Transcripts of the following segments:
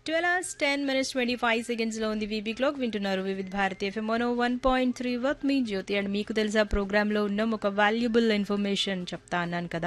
twelve hours ten minutes twenty five seconds లో ఉంది VB clock వింటున్నారు వివిధ భారతి ఎఫ్ఎం మనో వన్ పాయింట్ త్రీ వర్క్ మీ జ్యోతి అండ్ మీకు తెలుసా ప్రోగ్రామ్ లో ఉన్నాం ఒక వాల్యుబుల్ ఇన్ఫర్మేషన్ చెప్తా అన్నాను కదా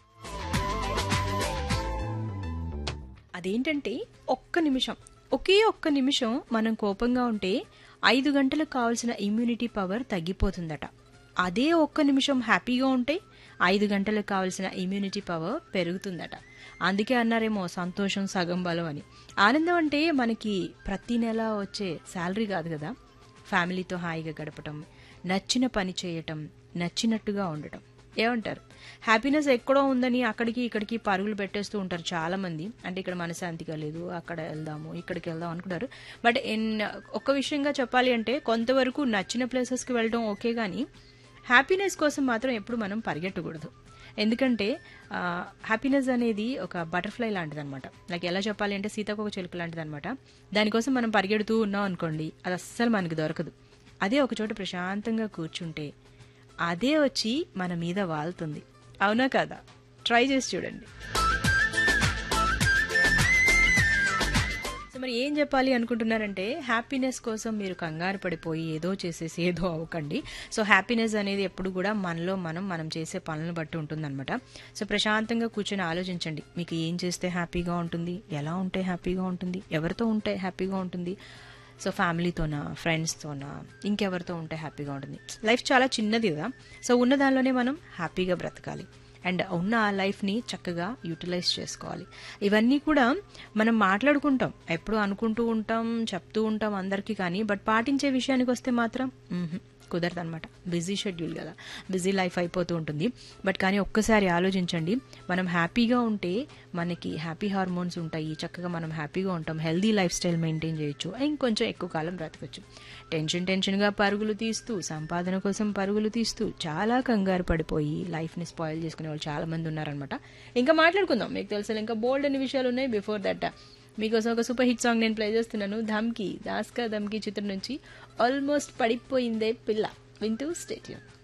అదేంటంటే ఒక్క నిమిషం ఒకే ఒక్క నిమిషం మనం కోపంగా ఉంటే ఐదు గంటలకు కావాల్సిన ఇమ్యూనిటీ పవర్ తగ్గిపోతుందట అదే ఒక్క నిమిషం హ్యాపీగా ఉంటే ఐదు గంటలకు కావాల్సిన ఇమ్యూనిటీ పవర్ పెరుగుతుందట అందుకే అన్నారేమో సంతోషం సగం బలం అని ఆనందం అంటే మనకి ప్రతి నెల వచ్చే శాలరీ కాదు కదా ఫ్యామిలీతో హాయిగా గడపటం నచ్చిన పని చేయటం నచ్చినట్టుగా ఉండటం ఏమంటారు హ్యాపీనెస్ ఎక్కడో ఉందని అక్కడికి ఇక్కడికి పరుగులు పెట్టేస్తూ ఉంటారు చాలా మంది అంటే ఇక్కడ మనశాంతిగా లేదు అక్కడ వెళ్దాము ఇక్కడికి వెళ్దాం అనుకుంటారు బట్ ఎన్ ఒక్క విషయంగా చెప్పాలి అంటే కొంతవరకు నచ్చిన ప్లేసెస్కి వెళ్ళడం ఓకే కానీ హ్యాపీనెస్ కోసం మాత్రం ఎప్పుడు మనం పరిగెట్టకూడదు ఎందుకంటే హ్యాపీనెస్ అనేది ఒక బటర్ఫ్లై లాంటిది అనమాట లైక్ ఎలా చెప్పాలి అంటే సీతాకోక చిలుక లాంటిది అనమాట దానికోసం మనం పరిగెడుతూ ఉన్నాం అనుకోండి అది అస్సలు మనకు దొరకదు అదే ఒక చోట ప్రశాంతంగా కూర్చుంటే అదే వచ్చి మన మీద వాళ్తుంది అవునా కదా ట్రై చేసి చూడండి సో మరి ఏం చెప్పాలి అనుకుంటున్నారంటే హ్యాపీనెస్ కోసం మీరు కంగారు పడిపోయి ఏదో చేసేసి ఏదో అవ్వకండి సో హ్యాపీనెస్ అనేది ఎప్పుడు కూడా మనలో మనం మనం చేసే పనులను బట్టి ఉంటుందన్నమాట సో ప్రశాంతంగా కూర్చొని ఆలోచించండి మీకు ఏం చేస్తే హ్యాపీగా ఉంటుంది ఎలా ఉంటే హ్యాపీగా ఉంటుంది ఎవరితో ఉంటే హ్యాపీగా ఉంటుంది సో ఫ్యామిలీతోనా ఫ్రెండ్స్తోనా ఇంకెవరితో ఉంటే హ్యాపీగా ఉంటుంది లైఫ్ చాలా చిన్నది కదా సో ఉన్న దానిలోనే మనం హ్యాపీగా బ్రతకాలి అండ్ ఉన్న ఆ లైఫ్ని చక్కగా యూటిలైజ్ చేసుకోవాలి ఇవన్నీ కూడా మనం మాట్లాడుకుంటాం ఎప్పుడు అనుకుంటూ ఉంటాం చెప్తూ ఉంటాం అందరికీ కానీ బట్ పాటించే విషయానికి వస్తే మాత్రం కుదరదు అనమాట బిజీ షెడ్యూల్ కదా బిజీ లైఫ్ అయిపోతూ ఉంటుంది బట్ కానీ ఒక్కసారి ఆలోచించండి మనం హ్యాపీగా ఉంటే మనకి హ్యాపీ హార్మోన్స్ ఉంటాయి చక్కగా మనం హ్యాపీగా ఉంటాం హెల్దీ లైఫ్ స్టైల్ మెయింటైన్ చేయొచ్చు ఇంకొంచెం ఎక్కువ కాలం బ్రతకచ్చు టెన్షన్ టెన్షన్గా పరుగులు తీస్తూ సంపాదన కోసం పరుగులు తీస్తూ చాలా కంగారు పడిపోయి లైఫ్ని స్పాయిల్ చేసుకునే వాళ్ళు చాలా మంది ఉన్నారనమాట ఇంకా మాట్లాడుకుందాం మీకు తెలుసు ఇంకా బోల్డ్ అన్ని విషయాలు ఉన్నాయి బిఫోర్ దట్ మీకోసం ఒక సూపర్ హిట్ సాంగ్ నేను ప్లే చేస్తున్నాను ధమ్కి దాస్కా ధమ్కి చిత్రం నుంచి ఆల్మోస్ట్ పడిపోయిందే పిల్ల వింటూ స్టేట్యూన్